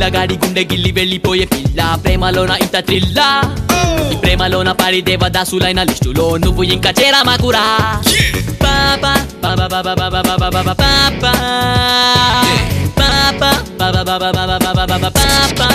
అందగాడి గుండె గిల్లి వెళ్ళిపోయే పిల్ల ప్రేమలోన ఇంత త్రిల్లా ఈ ప్రేమలోన పడి దేవదాసులైన లిస్టులో నువ్వు ఇంకా చేరామాకురా పాపా పాపా పాపా పాపా పాపా పాపా పాపా పాపా పాపా పాపా పాపా పాపా పాపా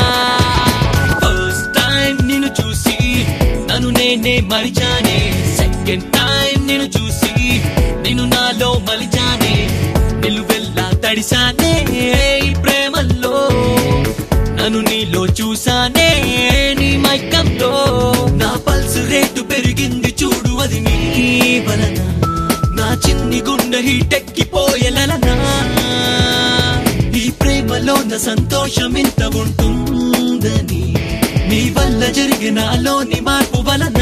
ఫస్ట్ టైం నిన్ను చూసి నన్ను నేనే మరిచానే సెకండ్ టైం నిన్ను చూసి నేను నాలో మలిచానే నిలువెల్లా తడిసానే ఈ ప్రేమల్లో నన్ను నీలో చూసానే నీ మైకంలో నా పల్స్ రేటు పెరిగింది చూడు అది నీ వలన నా చిన్ని గుండె హీటెక్కిపోయేలనా ఈ ప్రేమలో నా సంతోషం ఇంత ఉంటుందని నీ వల్ల జరిగిన నాలోని మార్పు వలన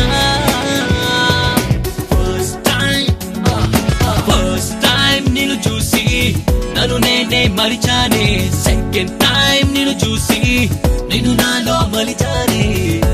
ఫస్ట్ టైం ఫస్ట్ టైం నిన్ను చూసి నన్ను నేనే మరిచానే సెకండ్ టైం నిన్ను చూసి నేను నాలో మలిచానే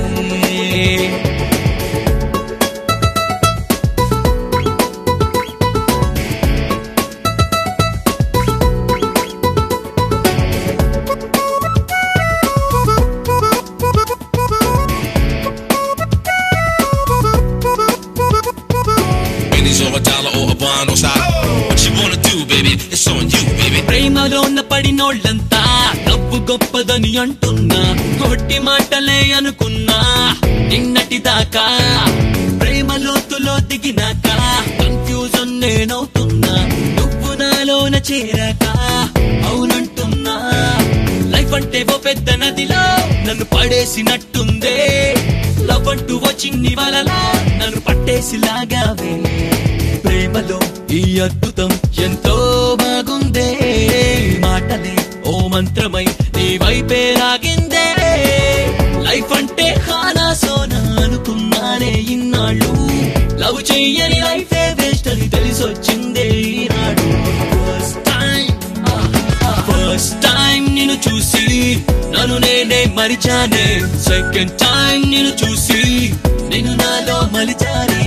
Pennies or a dollar or a bond or stop. What you wanna do, baby? It's on you, baby. ప్రేమలోన పడినోళ్ళంతా డబ్బు గొప్పదని అంటున్నా కొట్టి మాటలే అనుకున్నా నిన్నటి దాకా ప్రేమ లోతులో దిగినాక కన్ఫ్యూజన్ నేనవుతున్నా నువ్వు నాలోన చేరాక అవునంటున్నా లైఫ్ అంటే ఓ పెద్ద నదిలో నన్ను పడేసినట్టుందే లవ్ అంటూ వచ్చింది వలలా నన్ను పట్టేసి లాగావే ప్రేమలో ఈ అద్భుతం ఎంతో బాగుందే ఈ మాటలే ఓ మంత్రమై నీ వైపే లాగిందే లైఫ్ అంటే హానా సోనా అనుకున్నానే ఇన్నాళ్ళు లవ్ చెయ్యని లైఫే వేస్ట్ అని తెలిసొచ్చిందే ఈనాడు ఫస్ట్ టైం ఫస్ట్ టైం నిన్ను చూసి నన్ను నేనే మరిచానే సెకండ్ టైం నిన్ను చూసి నేను నాలో మలిచానే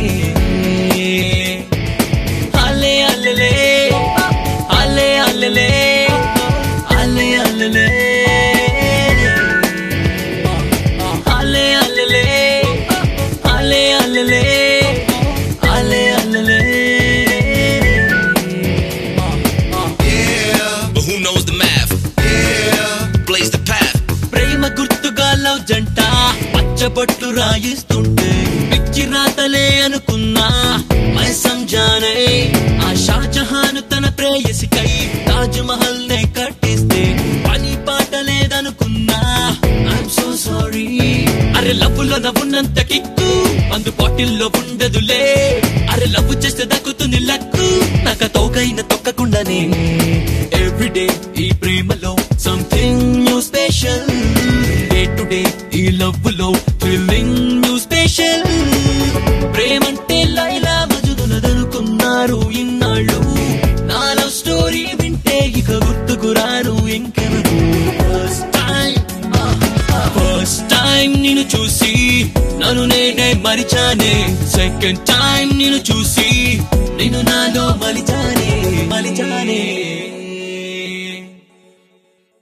అల్లే అల్లలే అల్లే అల్లలే అల్లే అల్లలే అల్లే అల్లలే అల్లే అల్లలే అల్లే అల్లలే But who knows the math? Yeah. Blaze the path. ప్రేమ గుర్తుగా లవ్ జంట పచ్చబొట్లు రాయిస్తుంటే పిచ్చి రాతలే అనుకున్నా మై సంజానే ఆ షాజహాన్ తన ప్రేయసికై తాజ్ మహల్ నే కట్టిస్తే పని పాట లేదనుకున్నా ఐఎమ్ సో సారీ అరే లవ్ లో నవ్వున్నంత కిక్కు అందు బాటిల్లో ఉండదులే అరే లవ్ చేస్తే దక్కుతుంది లక్కు నాక తోకైన తొక్కకుండానే ఎవ్రీడే ఈ ప్రేమలో something new special day to day ఈ లవ్ లో థ్రిల్లింగ్ న్యూ స్పెషల్ ప్రేమంటే లైలా మజుదునదనుకున్నారు ఇన్నాళ్ళు నా లవ్ స్టోరీ వింటే ఇక గుర్తుకు రారు ఇంకెవరు ఫస్ట్ టైం ఫస్ట్ టైం నిన్ను చూసి నన్ను నేనే మరిచానే సెకండ్ టైం నిన్ను చూసి నేను నాలో మలిచానే మలిచానే